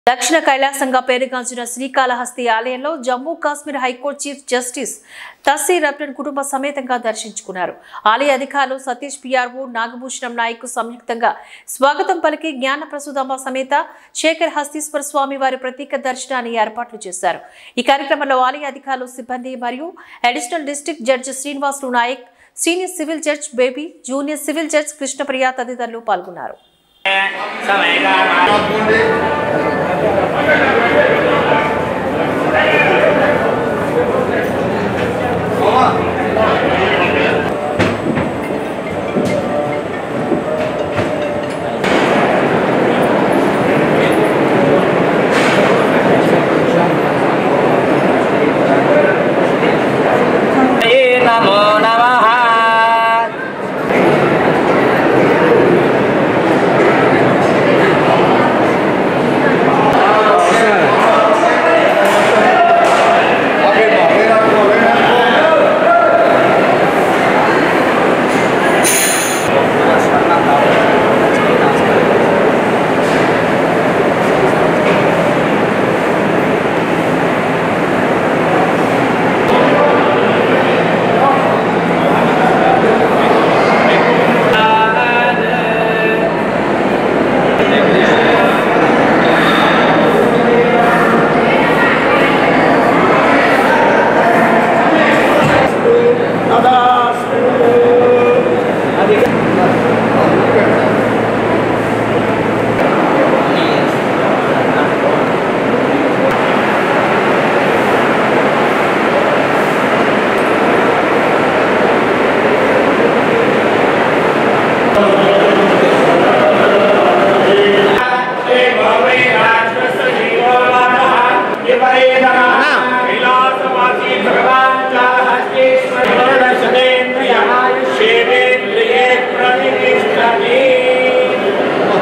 దక్షిణ కైలాసంగా పేరుగాంచిన శ్రీకాళహస్తి ఆలయంలో Jammu Kashmir high court chief justice Tashi Rabstan కుటుంబ సమేతంగా దర్శించుకున్నారు ఆలయ అధికారులు సతీష్ పిఆర్ఓ నాగభూషణం నాయక్ సంయుక్తంగా స్వాగతం పలికి జ్ఞాన ప్రసూదమ్మ సమేత శేఖర్ హస్తీశ్వర స్వామి వారి ప్రత్యేక దర్శనాన్ని ఏర్పాట్లు చేశారు ఈ కార్యక్రమంలో ఆలయ అధికారులు సిబ్బంది మరియు additional district judge Srinivasulu Nayak senior civil judge Baby junior civil judge Krishnapriya తదితరులు పాల్గొన్నారు నమో నమః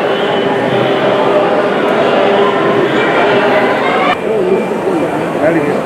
Ready?